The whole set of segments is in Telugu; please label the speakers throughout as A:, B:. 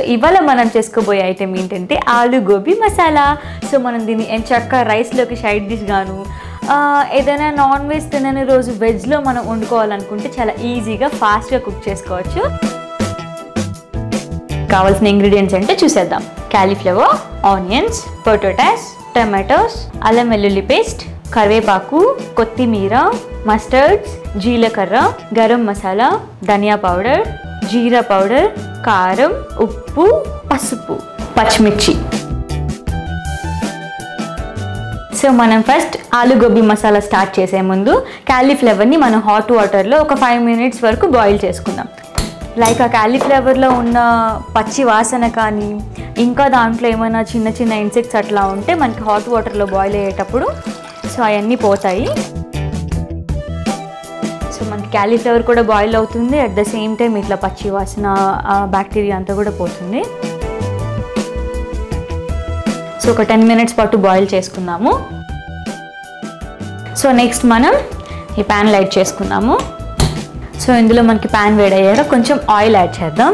A: ఇవాళ మనం చేసుకోబోయే ఐటెం ఏంటంటే ఆలు గోబీ మసాలా సో మనం దీన్ని ఎంచక్క రైస్లోకి సైడ్ డిష్ గాను ఆ, ఏదైనా నాన్ వెజ్ తినని రోజు వెజ్లో మనం వండుకోవాలనుకుంటే చాలా ఈజీగా ఫాస్ట్గా కుక్ చేసుకోవచ్చు కావాల్సిన ఇంగ్రీడియంట్స్ అంటే చూసేద్దాం క్యాలీఫ్లవర్ ఆనియన్స్ పొటాటాస్ టమాటోస్ అల్లం వెల్లుల్లి పేస్ట్ కరివేపాకు కొత్తిమీర మస్టర్డ్స్ జీలకర్ర గరం మసాలా ధనియా పౌడర్ జీరా పౌడర్ కారం ఉప్పు పసుపు పచ్చిమిర్చి సో మనం ఫస్ట్ ఆలు గోబీ మసాలా స్టార్ట్ చేసే ముందు క్యాలీఫ్లవర్ని మనం హాట్ వాటర్లో ఒక ఫైవ్ మినిట్స్ వరకు బాయిల్ చేసుకుందాం లైక్ ఆ క్యాలీఫ్లవర్లో ఉన్న పచ్చి వాసన కానీ ఇంకా దాంట్లో ఏమైనా చిన్న చిన్న ఇన్సెక్ట్స్ అట్లా ఉంటే మనకి హాట్ వాటర్లో బాయిల్ అయ్యేటప్పుడు సో అవన్నీ పోతాయి సో మనకి క్యాలీఫ్లవర్ కూడా బాయిల్ అవుతుంది అట్ ద సేమ్ టైం ఇట్లా పచ్చి వాసన బ్యాక్టీరియా అంతా కూడా పోతుంది సో ఒక టెన్ మినిట్స్ పాటు బాయిల్ చేసుకుందాము సో నెక్స్ట్ మనం ఈ ప్యాన్ లైట్ చేసుకుందాము సో ఇందులో మనకి ప్యాన్ వేడయ్యాక కొంచెం ఆయిల్ యాడ్ చేద్దాం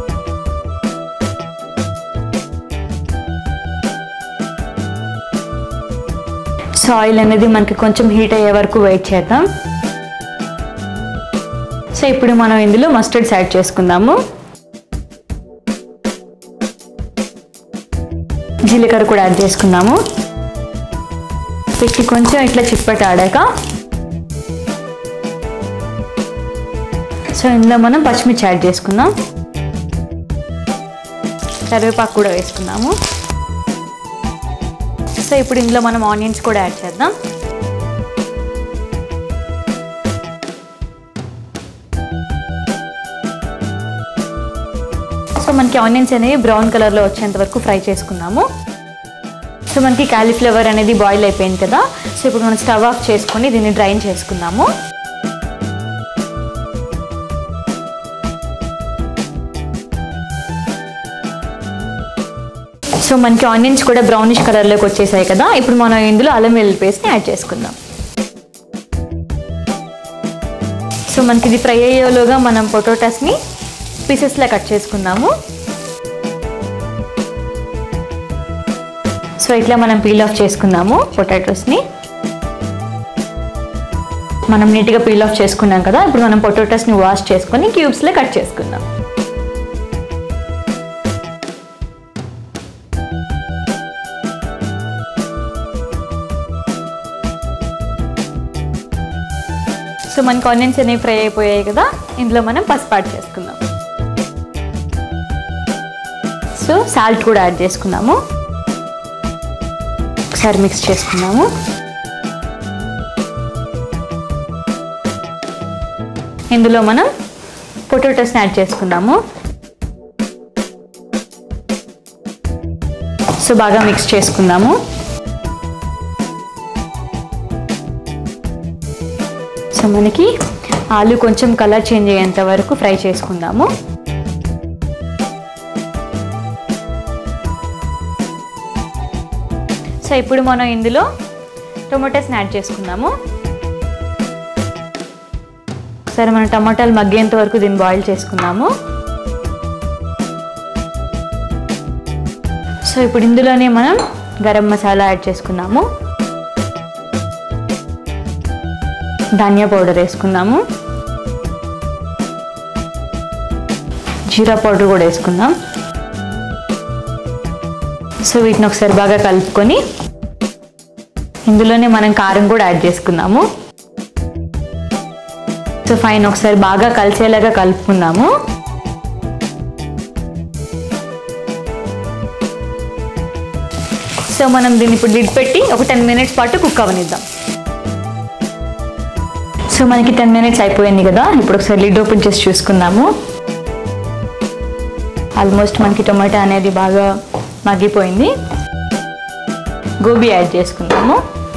A: సో ఆయిల్ అనేది మనకి కొంచెం హీట్ అయ్యే వరకు వెయిట్ చేద్దాం సో ఇప్పుడు మనం ఇందులో మస్టర్డ్స్ యాడ్ చేసుకుందాము జీలకర్ర కూడా యాడ్ చేసుకుందాము పెట్టి కొంచెం ఇట్లా చిప్పటి ఆడాక సో ఇందులో మనం పచ్చిమిర్చి యాడ్ చేసుకుందాం కరివేపాకు కూడా వేసుకుందాము సో ఇప్పుడు ఇందులో మనం ఆనియన్స్ కూడా యాడ్ చేద్దాం సో మనకి ఆనియన్స్ అనేవి బ్రౌన్ కలర్లో వచ్చేంత వరకు ఫ్రై చేసుకుందాము సో మనకి కాలీఫ్లవర్ అనేది బాయిల్ అయిపోయింది కదా సో ఇప్పుడు మనం స్టవ్ ఆఫ్ చేసుకొని దీన్ని డ్రైన్ చేసుకుందాము సో మనకి ఆనియన్స్ కూడా బ్రౌనిష్ కలర్లోకి వచ్చేసాయి కదా ఇప్పుడు మనం ఇందులో అల్లం వెల్లుల్లి పేస్ట్ని యాడ్ చేసుకుందాం సో మనకి ఇది ఫ్రై అయ్యేలోగా మనం పొటాటాస్ని పీసెస్లా కట్ చేసుకుందాము సో ఇట్లా మనం పీల్ ఆఫ్ చేసుకుందాము పొటాటోస్ని మనం నీట్గా పీల్ ఆఫ్ చేసుకున్నాం కదా ఇప్పుడు మనం పొటాటోస్ని వాష్ చేసుకొని క్యూబ్స్లో కట్ చేసుకుందాం సో మనకి ఆనియన్స్ అనేవి ఫ్రై అయిపోయాయి కదా ఇందులో మనం పసుపు యాడ్ చేసుకుందాం సో సాల్ట్ కూడా యాడ్ చేసుకుందాము ఒకసారి మిక్స్ చేసుకుందాము ఇందులో మనం పొటాటోస్ని యాడ్ చేసుకుందాము సో బాగా మిక్స్ చేసుకుందాము సో మనకి ఆలు కొంచెం కలర్ చేంజ్ అయ్యేంత వరకు ఫ్రై చేసుకుందాము సో ఇప్పుడు మనం ఇందులో టొమాటోస్ని యాడ్ చేసుకుందాము సరే మనం టమాటాలు మగ్గేంత వరకు దీన్ని బాయిల్ చేసుకుందాము సో ఇప్పుడు ఇందులోనే మనం గరం మసాలా యాడ్ చేసుకుందాము ధనియా పౌడర్ వేసుకుందాము జీరా పౌడర్ కూడా వేసుకుందాం సో వీటిని ఒకసారి బాగా కలుపుకొని ఇందులోనే మనం కారం కూడా యాడ్ చేసుకుందాము సో ఫైన్ ఒకసారి బాగా కలిసేలాగా కలుపుకుందాము సో మనం దీన్ని ఇప్పుడు లిడ్ పెట్టి ఒక టెన్ మినిట్స్ పాటు కుక్ అవనిద్దాం సో మనకి టెన్ మినిట్స్ అయిపోయింది కదా ఇప్పుడు ఒకసారి లిడ్ ఓపెన్ చేసి చూసుకుందాము ఆల్మోస్ట్ మనకి టొమాటో అనేది బాగా మగ్గిపోయింది గోబీ యాడ్ చేసుకుందాము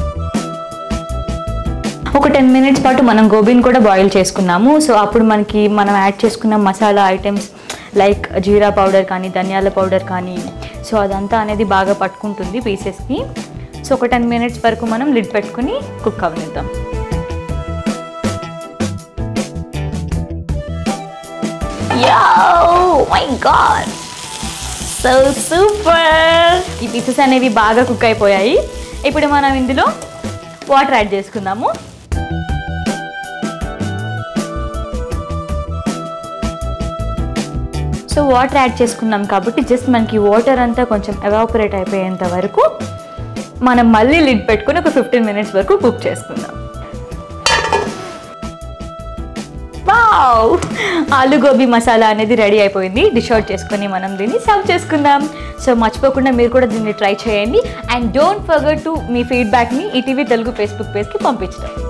A: ఒక టెన్ మినిట్స్ పాటు మనం గోబీని కూడా బాయిల్ చేసుకున్నాము సో అప్పుడు మనకి మనం యాడ్ చేసుకున్న మసాలా ఐటమ్స్ లైక్ జీరా పౌడర్ కానీ ధనియాల పౌడర్ కానీ సో అదంతా అనేది బాగా పట్టుకుంటుంది పీసెస్కి సో ఒక టెన్ మినిట్స్ వరకు మనం లిడ్ పెట్టుకుని కుక్ అవనిద్దాం మై గాడ్ సో సూపర్ ఈ పీసెస్ అనేవి బాగా కుక్ అయిపోయాయి ఇప్పుడు మనం ఇందులో వాటర్ యాడ్ చేసుకుందాము సో వాటర్ యాడ్ చేసుకున్నాం కాబట్టి జస్ట్ మనకి వాటర్ అంతా కొంచెం ఎవాపరేట్ అయిపోయేంత వరకు మనం మళ్ళీ లిడ్ పెట్టుకుని ఒక ఫిఫ్టీన్ మినిట్స్ వరకు కుక్ చేసుకుందాం వావ్ ఆలు గోబీ మసాలా అనేది రెడీ అయిపోయింది డిష్ అవుట్ చేసుకొని మనం దీన్ని సర్వ్ చేసుకుందాం సో మర్చిపోకుండా మీరు కూడా దీన్ని ట్రై చేయండి అండ్ డోంట్ ఫర్గట్ టు మీ ఫీడ్బ్యాక్ని ఈటీవీ తెలుగు ఫేస్బుక్ పేజ్కి పంపించడం